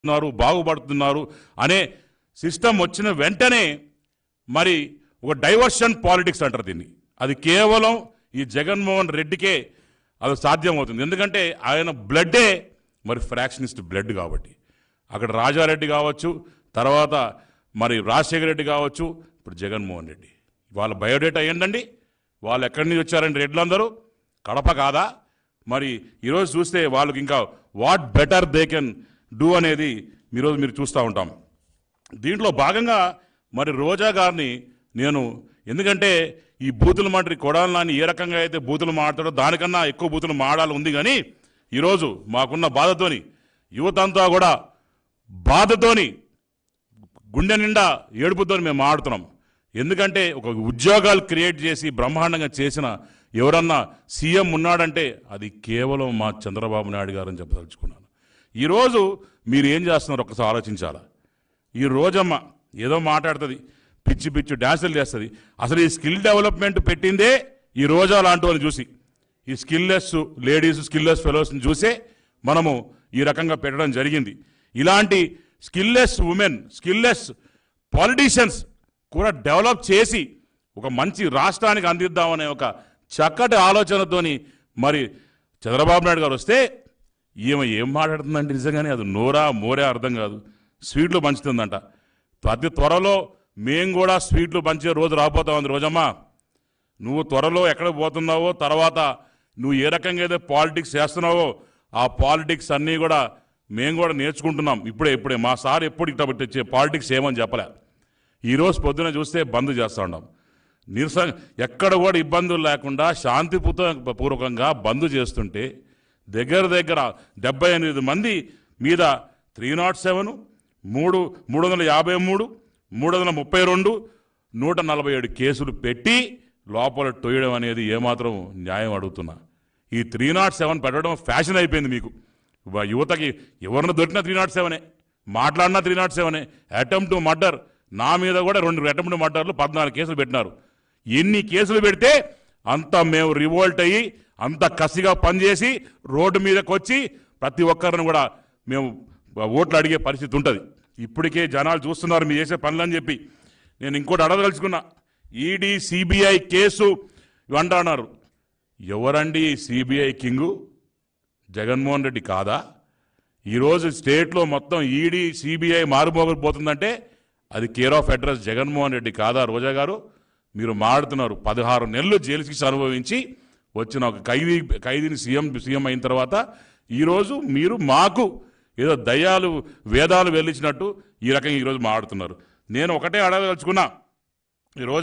ఉన్నారు బాగుపడుతున్నారు అనే సిస్టమ్ వచ్చిన వెంటనే మరి ఒక డైవర్షన్ పాలిటిక్స్ అంటారు దీన్ని అది కేవలం ఈ జగన్మోహన్ రెడ్డికే అది సాధ్యమవుతుంది ఎందుకంటే ఆయన బ్లడ్డే మరి ఫ్రాక్షనిస్ట్ బ్లడ్ కాబట్టి అక్కడ రాజారెడ్డి కావచ్చు తర్వాత మరి రాజశేఖర రెడ్డి కావచ్చు ఇప్పుడు జగన్మోహన్ రెడ్డి వాళ్ళ బయోడేటా ఏంటండి వాళ్ళు ఎక్కడి నుంచి వచ్చారండి రెడ్లందరూ కడప కాదా మరి ఈరోజు చూస్తే వాళ్ళకి ఇంకా what better they can do అనేది ఈరోజు మీరు చూస్తూ ఉంటాం దీంట్లో భాగంగా మరి రోజా గారిని నేను ఎందుకంటే ఈ బూతులు మాటరి కొడాలని ఏ రకంగా అయితే బూతులు మాడతాడో దానికన్నా ఎక్కువ బూతులు మాడాలి ఉంది కానీ ఈరోజు మాకున్న బాధతోని యువత అంతా కూడా బాధతోని గుండె నిండా ఏడుపుతోని మేము ఆడుతున్నాం ఎందుకంటే ఒక ఉద్యోగాలు క్రియేట్ చేసి బ్రహ్మాండంగా చేసిన ఎవరన్నా సీఎం ఉన్నాడంటే అది కేవలం మా చంద్రబాబు నాయుడు గారు అని చెప్పదలుచుకున్నాను ఈరోజు మీరు ఏం చేస్తున్నారు ఒకసారి ఆలోచించాలా ఈ రోజమ్మ ఏదో మాట్లాడుతుంది పిచ్చి పిచ్చి డ్యాన్సులు చేస్తుంది అసలు ఈ స్కిల్ డెవలప్మెంట్ పెట్టిందే ఈ రోజా లాంటి వాళ్ళని చూసి ఈ స్కిల్లెస్ లేడీస్ స్కిల్లెస్ ఫెలోస్ని చూసే మనము ఈ రకంగా పెట్టడం జరిగింది ఇలాంటి స్కిల్లెస్ ఉమెన్ స్కిల్లెస్ పాలిటీషియన్స్ కూడా డెవలప్ చేసి ఒక మంచి రాష్ట్రానికి అందిద్దామనే ఒక చక్కటి ఆలోచనతోని మరి చంద్రబాబు నాయుడు గారు వస్తే ఈమె ఏం మాట్లాడుతుందంటే నిజంగానే అది నోరా మోరే అర్థం కాదు స్వీట్లు పంచుతుందంట అతి త్వరలో మేము కూడా స్వీట్లు పంచే రోజు రాబోతాం రోజమ్మా నువ్వు త్వరలో ఎక్కడ పోతున్నావో తర్వాత నువ్వు ఏ రకంగా అయితే పాలిటిక్స్ చేస్తున్నావో ఆ పాలిటిక్స్ అన్నీ కూడా మేము కూడా నేర్చుకుంటున్నాం ఇప్పుడే ఇప్పుడే మా సార్ ఎప్పుడు ఇట్లా తెచ్చే పాలిటిక్స్ ఏమని చెప్పలే ఈరోజు పొద్దున చూస్తే బంద్ చేస్తూ ఉన్నాం నిరసన ఎక్కడ కూడా ఇబ్బందులు లేకుండా శాంతిపూత పూర్వకంగా బంద్ చేస్తుంటే దగ్గర దగ్గర డెబ్బై ఎనిమిది మంది మీద త్రీ నాట్ సెవెన్ మూడు మూడు వందల యాభై మూడు మూడు వందల ముప్పై రెండు నూట నలభై ఏడు కేసులు పెట్టి లోపల టొయ్యడం అనేది ఏమాత్రం న్యాయం అడుగుతున్నా ఈ త్రీ నాట్ సెవెన్ పెట్టడం ఫ్యాషన్ అయిపోయింది మీకు వ- యువతకి ఎవరిని దొరికినా త్రీ నాట్ సెవెనే మాట్లాడినా త్రీ నాట్ సెవెనే అటెంప్ట్ మర్డర్ నా మీద కూడా రెండు అటెంప్ట్ మర్డర్లు పద్నాలుగు కేసులు పెట్టినారు ఎన్ని కేసులు పెడితే అంత మేము రివోల్ట్ అయ్యి అంత కసిగా పనిచేసి రోడ్డు మీదకి వచ్చి ప్రతి ఒక్కరిని కూడా మేము ఓట్లు అడిగే పరిస్థితి ఉంటుంది ఇప్పటికే జనాలు చూస్తున్నారు మీరు చేసే పనులని చెప్పి నేను ఇంకోటి అడగదలుచుకున్నా ఈడీ సిబిఐ కేసు ఇవంటున్నారు ఎవరండి సిబిఐ కింగు జగన్మోహన్ రెడ్డి కాదా ఈరోజు స్టేట్లో మొత్తం ఈడీ సిబిఐ మారుమోగిపోతుందంటే అది care of address Jaganmohan Reddy కాదా రోజా గారు మీరు మాడుతున్నారు పదహారు నెలలు జైలు శిక్ష అనుభవించి వచ్చిన ఒక ఖైదీ ఖైదీని సీఎం సీఎం అయిన తర్వాత ఈరోజు మీరు మాకు ఏదో దయ్యాలు వేదాలు వెళ్ళించినట్టు ఈ రకంగా ఈరోజు మాడుతున్నారు నేను ఒకటే అడగదలుచుకున్నా ఈరోజు